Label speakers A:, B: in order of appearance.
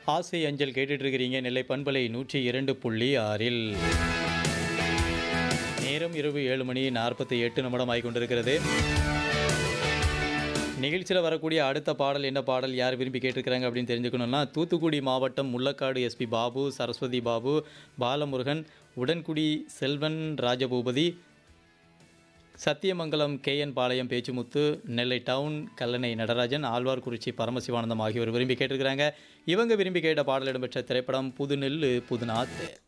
A: ஆசை அஞ்சல் கேட்டுட்டு இருக்கிறீங்க நெல்லை பண்பலை நூற்றி இரண்டு புள்ளி ஆறில் நேரம் இரவு ஏழு மணி நாற்பத்தி எட்டு நிமிடம் ஆகி கொண்டிருக்கிறது நிகழ்ச்சியில் வரக்கூடிய அடுத்த பாடல் என்ன பாடல் யார் விரும்பி கேட்டிருக்கிறாங்க அப்படின்னு தெரிஞ்சுக்கணும்னா தூத்துக்குடி மாவட்டம் Mullakkadu SP Babu Saraswathi Babu Balamurugan Udangudi Selvan Rajaboopathi Sathyamangalam KN Palayam Pechumuthu Nellai town Kallanai Natarajan Alwarkurichi Paramasivanandam ஆகியோர் விரும்பி கேட்டிருக்கிறாங்க இவங்க விரும்பி கேட்ட பாடல் இடம்பெற்ற திரைப்படம் புதுநெல்லு புதுநாத்து